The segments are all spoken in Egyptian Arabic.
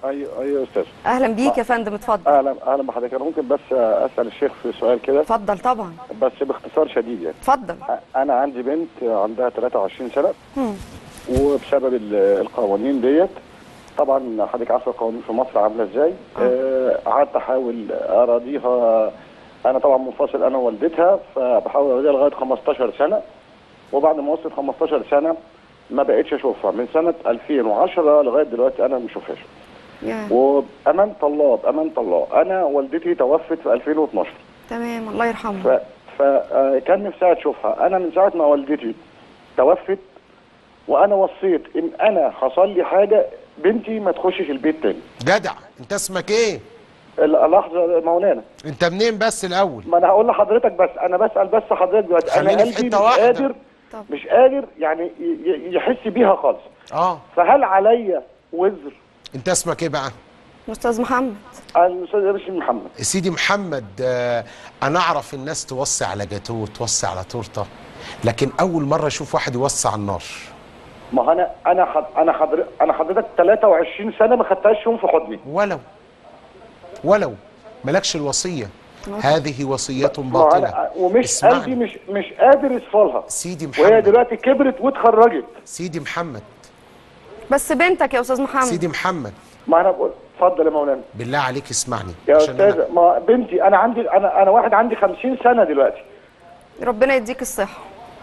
ايوه ايوه يا استاذ اهلا بيك يا فندم اتفضل اهلا اهلا بحضرتك انا ممكن بس اسال الشيخ في سؤال كده اتفضل طبعا بس باختصار شديد يعني اتفضل انا عندي بنت عندها 23 سنه مم. وبسبب ال- القوانين ديت طبعا حضرتك عارفه القوانين في مصر عامله ازاي آه، قعدت احاول اراضيها انا طبعا منفصل انا ووالدتها فبحاول اراضيها لغايه 15 سنه وبعد ما وصلت 15 سنه ما بقتش اشوفها من سنه 2010 لغايه دلوقتي انا ما بشوفهاش يا وبامانه الله بامانه الله انا والدتي توفت في 2012 تمام الله ف يرحمه فكان نفسي اشوفها انا من ساعه ما والدتي توفت وانا وصيت ان انا حصل لي حاجه بنتي ما تخشش البيت تاني جدع انت اسمك ايه ال- لحظه يا مولانا انت منين بس الاول ما انا هقول لحضرتك بس انا بسال بس حضرتك دلوقتي انا خليني في قلبي حتة مش واحدة. قادر طب. مش قادر يعني ي- ي- يحس بيها خالص اه فهل عليا وزر انت اسمك ايه بقى استاذ محمد الاستاذ باسم محمد سيدي محمد آه، انا اعرف الناس توصي على جاتوه توصي على تورته لكن اول مره اشوف واحد يوصي على النار ما هو انا انا حض... انا حضرتك انا حضرتك 23 سنه ما خدتهاش يوم في حضني ولو ولو ملكش الوصيه هذه وصيه ما هو باطله أنا ومش اسمعني. قلبي مش مش قادر يصفلها سيدي وهي محمد دلوقتي كبرت واتخرجت سيدي محمد بس بنتك يا استاذ محمد سيدي محمد ما انا بقول اتفضل يا مولانا بالله عليك اسمعني يا عشان أنا- استاذ ما بنتي انا عندي انا انا واحد عندي 50 سنه دلوقتي ربنا يديك الصحه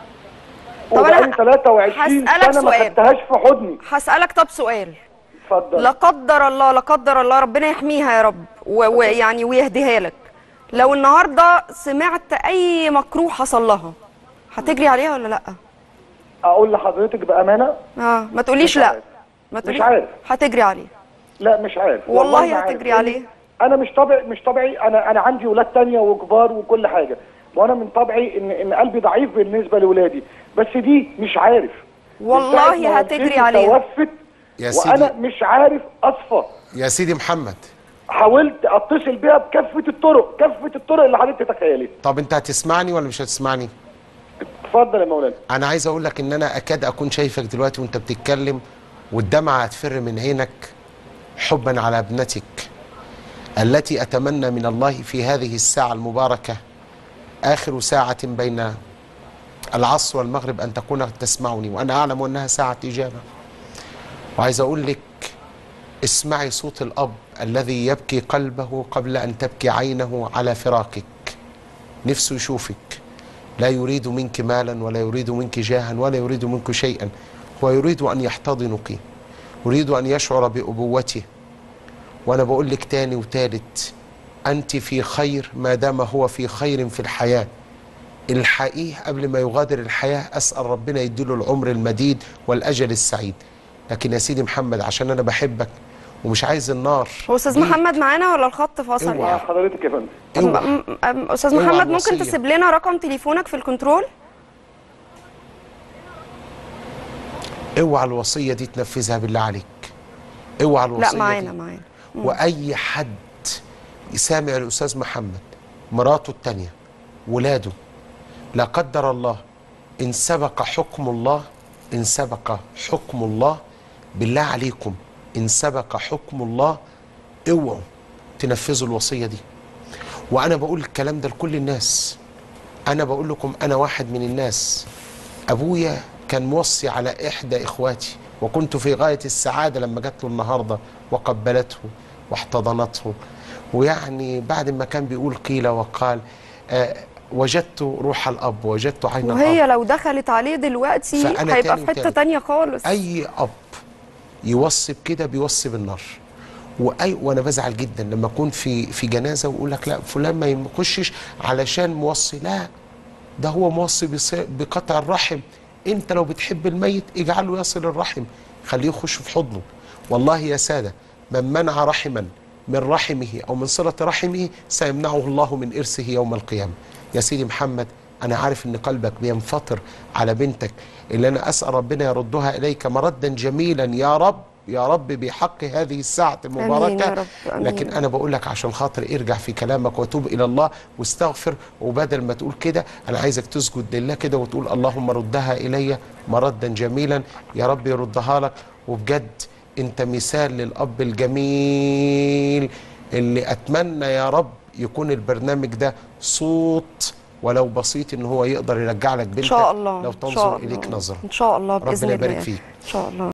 طب وبقالي أنا 23 هسألك سنه ما سؤال. خدتهاش في حضني هسالك طب سؤال اتفضل لا قدر الله لا قدر الله ربنا يحميها يا رب و- ويعني ويهديها لك لو النهارده سمعت اي مكروه حصل لها هتجري عليها ولا لا اقول لحضرتك بامانه اه ما تقوليش مش لا عارف. ما مش تقوليش هتجري هتجري عليه لا مش عارف والله ما عارف. هتجري عليه. انا مش طبيعي مش طبيعي انا انا عندي ولاد تانية وكبار وكل حاجه وانا من طبعي ان ان قلبي ضعيف بالنسبه لاولادي بس دي مش عارف من والله ساعة ما هتجري والدتي عليها. توفت يا وانا سيدي مش عارف اصفى يا سيدي محمد حاولت اتصل بيها بكافه الطرق كافه الطرق اللي حضرتك تتخيلي طب انت هتسمعني ولا مش هتسمعني اتفضل يا مولانا انا عايز اقول لك ان انا اكاد اكون شايفك دلوقتي وانت بتتكلم والدمعه هتفر من عينك حبا على ابنتك التي اتمنى من الله في هذه الساعه المباركه اخر ساعه بين العصر والمغرب ان تكون قد تسمعني وانا اعلم انها ساعه اجابه وعايز اقول لك اسمعي صوت الاب الذي يبكي قلبه قبل ان تبكي عينه على فراقك نفسه يشوفك لا يريد منك مالا ولا يريد منك جاها ولا يريد منك شيئا هو يريد ان يحتضنك يريد ان يشعر بابوته وانا بقول لك تاني وتالت انت في خير ما دام هو في خير في الحياه الحقيه قبل ما يغادر الحياه اسال ربنا يديله العمر المديد والاجل السعيد لكن يا سيدي محمد عشان انا بحبك ومش عايز النار هو استاذ دي- محمد معانا ولا الخط فاصل اوعى. مع يعني حضرتك يا فندم اوعى أم- أم- استاذ اوعى محمد ممكن الوصية. تسيب لنا رقم تليفونك في الكنترول اوعى الوصيه دي تنفذها بالله عليك اوعى الوصيه لا معانا دي. معانا واي حد سامع الاستاذ محمد مراته التانية ولاده لا قدر الله ان سبق حكم الله ان سبق حكم الله بالله عليكم ان سبق حكم الله اوعوا تنفذوا الوصيه دي وانا بقول الكلام ده لكل الناس انا بقول لكم انا واحد من الناس ابويا كان موصي على احدى اخواتي وكنت في غايه السعاده لما جات له النهارده وقبلته واحتضنته ويعني بعد ما كان بيقول قيل وقال آه وجدت روح الاب وجدت عين الاب وهي لو دخلت عليه دلوقتي فأنا هيبقى تاني في حته وتالت. تانية خالص اي اب يوصي بكده بيوصي بالنار واي وانا بزعل جدا لما اكون في في جنازه ويقول لك لا فلان ما يخشش علشان موصي لا ده هو موصي بص- بقطع الرحم انت لو بتحب الميت اجعله يصل الرحم خليه يخش في حضنه والله يا ساده من منع رحما من رحمه او من صله رحمه سيمنعه الله من ارثه يوم القيامه يا سيدي محمد انا عارف ان قلبك بينفطر على بنتك اللي انا اسال ربنا يردها اليك مردا جميلا يا رب يا رب بحق هذه الساعة المباركة آمين يا رب، آمين. لكن أنا بقول لك عشان خاطر ارجع في كلامك وتوب إلى الله واستغفر وبدل ما تقول كده أنا عايزك تسجد لله كده وتقول اللهم ردها إلي مردا جميلا يا رب يردها لك وبجد انت مثال للاب الجميل اللي اتمنى يا رب يكون البرنامج ده صوت ولو بسيط ان هو يقدر يرجع لك بنتك ان شاء الله لو إن شاء تنظر الله. اليك نظره ان شاء الله باذن ربنا الله يبارك فيك ان شاء الله